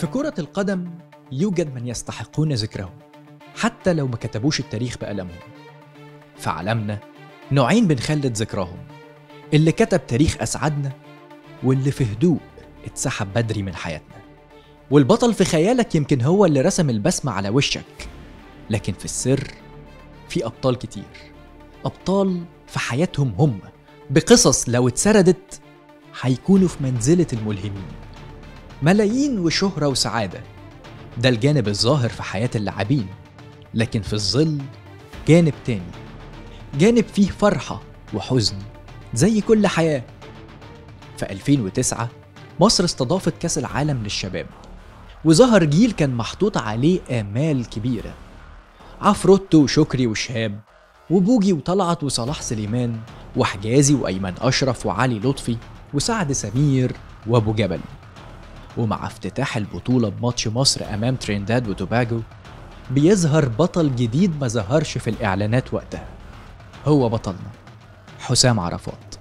في كرة القدم يوجد من يستحقون ذكرهم حتى لو ما كتبوش التاريخ بقلمهم في عالمنا نوعين بنخلد ذكراهم اللي كتب تاريخ أسعدنا واللي في هدوء اتسحب بدري من حياتنا والبطل في خيالك يمكن هو اللي رسم البسمة على وشك لكن في السر في أبطال كتير أبطال في حياتهم هم بقصص لو اتسردت هيكونوا في منزلة الملهمين ملايين وشهرة وسعادة ده الجانب الظاهر في حياة اللاعبين لكن في الظل جانب تاني جانب فيه فرحة وحزن زي كل حياة في 2009 مصر استضافت كأس العالم للشباب وظهر جيل كان محطوط عليه آمال كبيرة عفروتو وشكري وشهاب وبوجي وطلعت وصلاح سليمان وحجازي وأيمن أشرف وعلي لطفي وسعد سمير وأبو جبل ومع افتتاح البطولة بماتش مصر أمام ترينداد وتوباجو بيظهر بطل جديد ما ظهرش في الإعلانات وقتها هو بطلنا حسام عرفات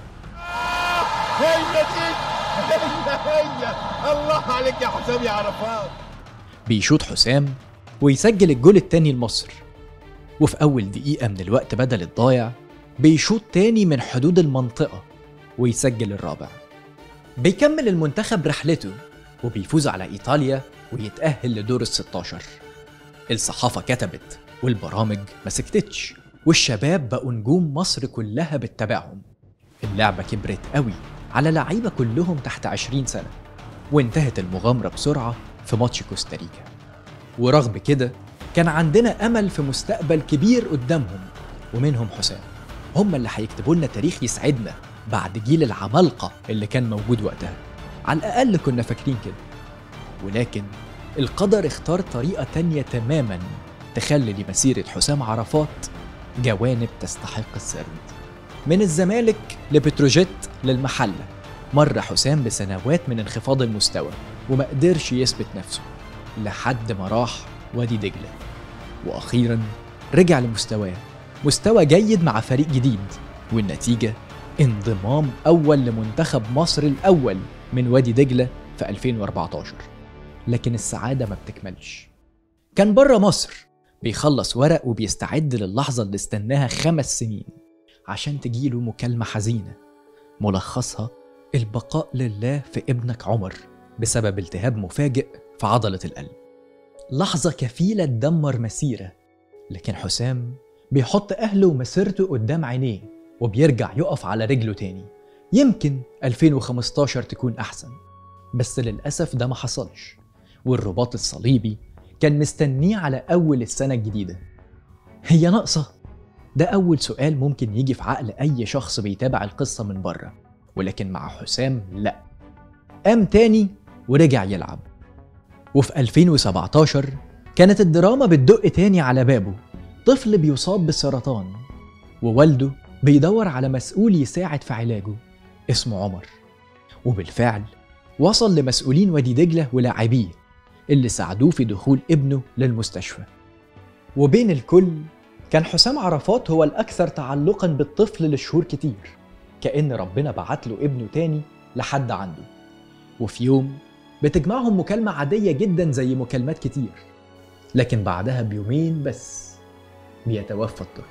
هي دي هي هي الله عليك يا حسام يا عرفات بيشوط حسام ويسجل الجول التاني لمصر وفي أول دقيقة من الوقت بدل الضايع بيشوط تاني من حدود المنطقة ويسجل الرابع بيكمل المنتخب رحلته وبيفوز على إيطاليا ويتأهل لدور الستاشر الصحافة كتبت والبرامج ما سكتتش والشباب بقوا نجوم مصر كلها بتتابعهم اللعبة كبرت قوي على لعيبة كلهم تحت 20 سنة وانتهت المغامرة بسرعة في ماتش كوستاريكا ورغم كده كان عندنا أمل في مستقبل كبير قدامهم ومنهم حسام هم اللي هيكتبوا لنا تاريخ يسعدنا بعد جيل العمالقة اللي كان موجود وقتها على الأقل كنا فاكرين كده ولكن القدر اختار طريقة تانية تماما تخلي لمسيرة حسام عرفات جوانب تستحق السرد من الزمالك لبتروجيت للمحلة مر حسام بسنوات من انخفاض المستوى وما قدرش يثبت نفسه لحد ما راح وادي دجلة وأخيرا رجع لمستواه مستوى جيد مع فريق جديد والنتيجة انضمام أول لمنتخب مصر الأول من وادي دجلة في 2014 لكن السعادة ما بتكملش كان بره مصر بيخلص ورق وبيستعد للحظة اللي استناها خمس سنين عشان تجيله مكالمة حزينة ملخصها البقاء لله في ابنك عمر بسبب التهاب مفاجئ في عضلة القلب لحظة كفيلة تدمر مسيرة لكن حسام بيحط أهله ومسيرته قدام عينيه وبيرجع يقف على رجله تاني يمكن 2015 تكون أحسن بس للأسف ده ما حصلش والرباط الصليبي كان مستنيه على أول السنة الجديدة هي ناقصة؟ ده أول سؤال ممكن يجي في عقل أي شخص بيتابع القصة من بره ولكن مع حسام لأ قام تاني ورجع يلعب وفي 2017 كانت الدراما بتدق تاني على بابه طفل بيصاب بالسرطان ووالده بيدور على مسؤول يساعد في علاجه اسمه عمر وبالفعل وصل لمسؤولين وادي دجلة ولاعبيه اللي ساعدوه في دخول ابنه للمستشفى وبين الكل كان حسام عرفات هو الأكثر تعلقا بالطفل لشهور كتير كأن ربنا بعت له ابنه تاني لحد عنده وفي يوم بتجمعهم مكالمة عادية جدا زي مكالمات كتير لكن بعدها بيومين بس بيتوفى الطفل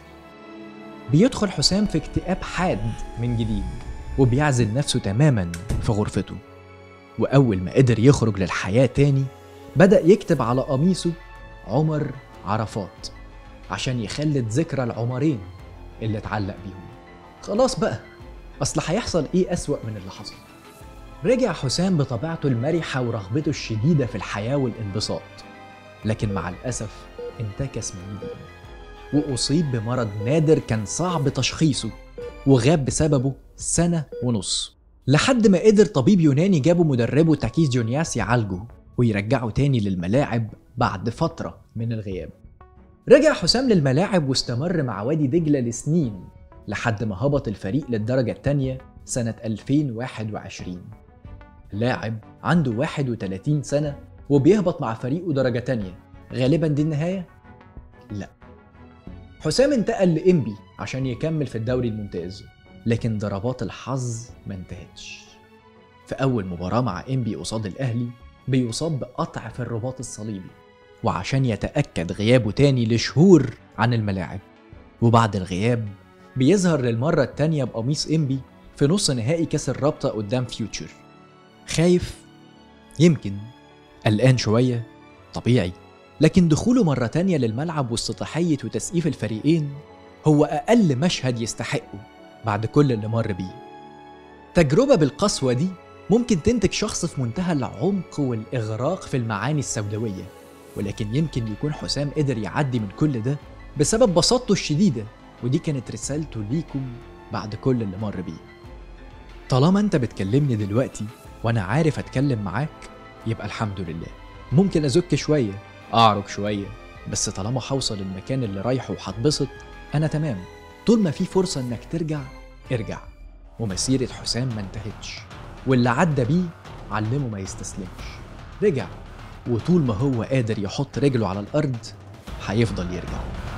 بيدخل حسام في اكتئاب حاد من جديد وبيعزل نفسه تماما في غرفته وأول ما قدر يخرج للحياة تاني بدأ يكتب على قميصه عمر عرفات عشان يخلد ذكرى العمرين اللي اتعلق بيهم خلاص بقى أصل هيحصل إيه أسوأ من اللي حصل رجع حسام بطبيعته المرحة ورغبته الشديدة في الحياة والانبساط لكن مع الأسف انتكس من جديد وأصيب بمرض نادر كان صعب تشخيصه وغاب بسببه سنة ونص لحد ما قدر طبيب يوناني جابه مدربه تاكيس جونياس يعالجه ويرجعه تاني للملاعب بعد فترة من الغياب رجع حسام للملاعب واستمر مع وادي دجلة لسنين لحد ما هبط الفريق للدرجة التانية سنة 2021 لاعب عنده 31 سنة وبيهبط مع فريقه درجة تانية غالبا دي النهاية؟ لا حسام انتقل لإنبي عشان يكمل في الدوري الممتاز لكن ضربات الحظ ما انتهتش في أول مباراة مع إنبي قصاد الأهلي بيصاب بقطع في الرباط الصليبي وعشان يتأكد غيابه تاني لشهور عن الملاعب وبعد الغياب بيظهر للمرة التانية بقميص إنبي في نص نهائي كاس الرابطة قدام فيوتشر خايف يمكن قلقان شوية طبيعي لكن دخوله مرة تانية للملعب وسط تحية وتسقيف الفريقين هو أقل مشهد يستحقه بعد كل اللي مر بيه تجربة بالقسوة دي ممكن تنتج شخص في منتهى العمق والإغراق في المعاني السوداوية ولكن يمكن يكون حسام قدر يعدي من كل ده بسبب بساطته الشديدة ودي كانت رسالته ليكم بعد كل اللي مر بيه طالما انت بتكلمني دلوقتي وانا عارف اتكلم معاك يبقى الحمد لله ممكن ازك شوية اعرج شوية بس طالما هوصل المكان اللي رايحه وهتبسط انا تمام طول ما في فرصة انك ترجع ارجع ومسيرة حسام ما انتهتش واللي عدى بيه علمه ما يستسلمش رجع وطول ما هو قادر يحط رجله على الأرض هيفضل يرجع